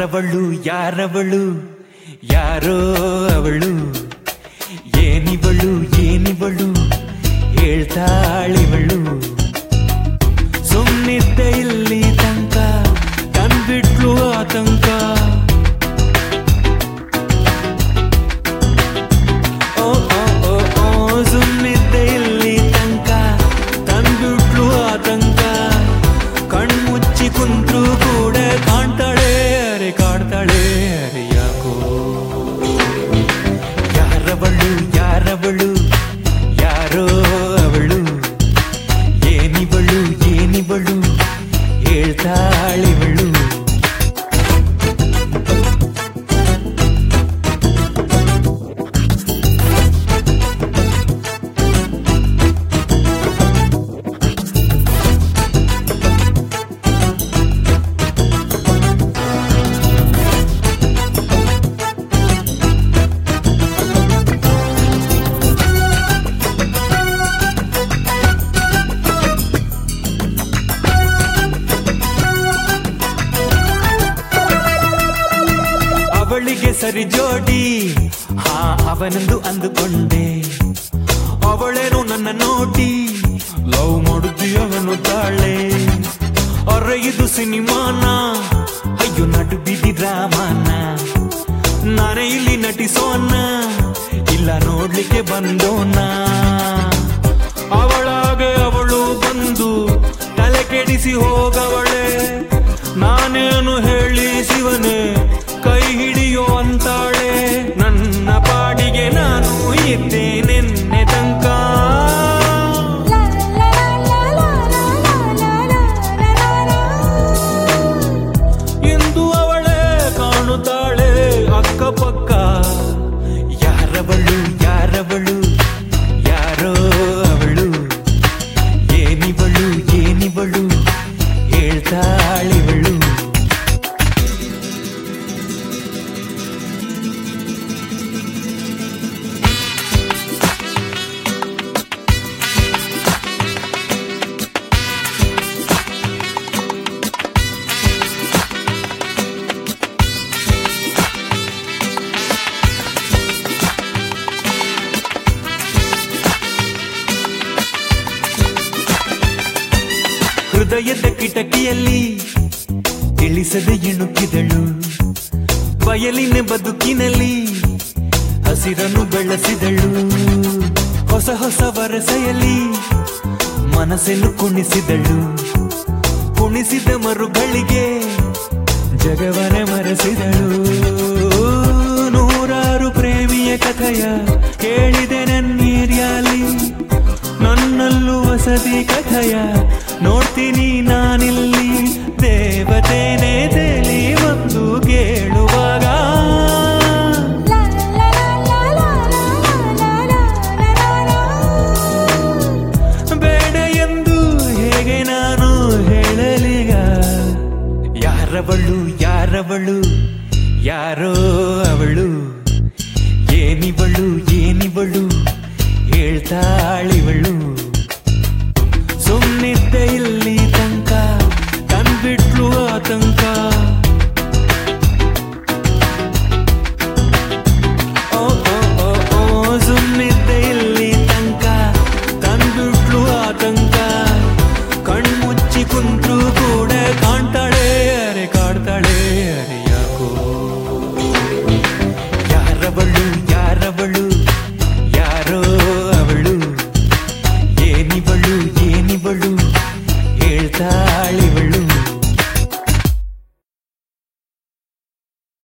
ಯಾರವಳು ಯಾರವಳು ಯಾರೋ ಅವಳು ಏನಿವಳು ಏನಿವಳು ಹೇಳ್ತಾಳಿವಳು ಸುಮ್ಮನಿದ್ದೆ ಇಲ್ಲಿ ತನಕ ಕಂಡ್ಬಿಟ್ಲು ಆತಂಕ ಓ ಓ ಓ ಓ ಸುಮ್ಮನಿದ್ದೆ ಇಲ್ಲಿ ತನಕ ತಂದ್ಬಿಟ್ಲು ಆತಂಕ ಕಣ್ಮುಚ್ಚಿ ಕುಂತ್ರು ಕೂಡ ಕಾಣ್ತಾಳೆ ಅರೆ ಕಾಡ್ತಾಳೆ ಅರೆ ಯಾಕೋ ಯಾರವಳು ಯಾರವಳು ಯಾರೋ ಅವಳು ಏನಿವಳು ಏನಿವಳು ಹೇಳ್ತಾಳಿವಳು ಅವಳಿಗೆ ಸರಿ ಜೋಡಿ ಹಾ ಅವನೆಂದು ಅಂದುಕೊಂಡೆ ಅವಳೇನು ನನ್ನ ನೋಡಿ ಲವ್ ಮಾಡುತ್ತೀಯವನು ತಾಳೆ ಅರೆ ಇದು ಸಿನಿಮಾನ ಅಯ್ಯೋ ನಡು ಬಿದಿ ಡ್ರಾಮಾನ ನಾನೇ ಇಲ್ಲಿ ನಟಿಸೋಣ ಇಲ್ಲ ನೋಡ್ಲಿಕ್ಕೆ ಬಂದೋಣ ಅವಳಾಗೆ ಅವಳು ಬಂದು ತಲೆ ಕೆಡಿಸಿ ಹೋಗವಳೆ ನಾನೇನು ಹೇಳಿ ಶಿವನೇ ಕೈ ಹಿಡಿಯೋ ಅಂತಾಳೆ ನನ್ನ ಪಾಡಿಗೆ ನಾನು ಇದ್ದೆ ನಿನ್ನೆ ತನಕ ಎಂದು ಅವಳೇ ಕಾಣುತ್ತಾಳೆ ಅಕ್ಕಪಕ್ಕ ಯಾರವಳು ಯಾರವಳು ಯಾರೋ ಅವಳು ಏನಿವಳು ಏನಿವಳು ಹೇಳ್ತಾಳಿವಳು ಹೃದಯದ ಕಿಟಕಿಯಲ್ಲಿ ತಿಳಿಸದೆ ಇಣುಕಿದಳು ಬಯಲಿನ ಬದುಕಿನಲ್ಲಿ ಹಸಿರನ್ನು ಬೆಳೆಸಿದಳು ಹೊಸ ಹೊಸ ವರಸೆಯಲ್ಲಿ ಮನಸ್ಸನ್ನು ಕುಣಿಸಿದಳು ಕುಣಿಸಿದ ಮರುಗಳಿಗೆ ಜಗವನೆ ಮರೆಸಿದಳು ನೂರಾರು ಪ್ರೇಮಿಯ ಕಥೆಯ ಕೇಳಿದೆ ನನ್ನೇರಿಯಾಲಿ ನನ್ನಲ್ಲೂ ವಸತಿ ಕಥೆಯ ನೋಡ್ತೀನಿ ನಾನಿಲ್ಲಿ ದೇವತೇನೆ ತೇಲಿ ಒಂದು ಕೇಳುವಾಗ ಬೇಡ ಎಂದು ಹೇಗೆ ನಾನು ಹೇಳಲಿಗ ಯಾರವಳು ಯಾರವಳು ಯಾರೋ ಅವಳು ಏನಿವಳು ಏನಿವಳು ಹೇಳ್ತಾಳಿವಳು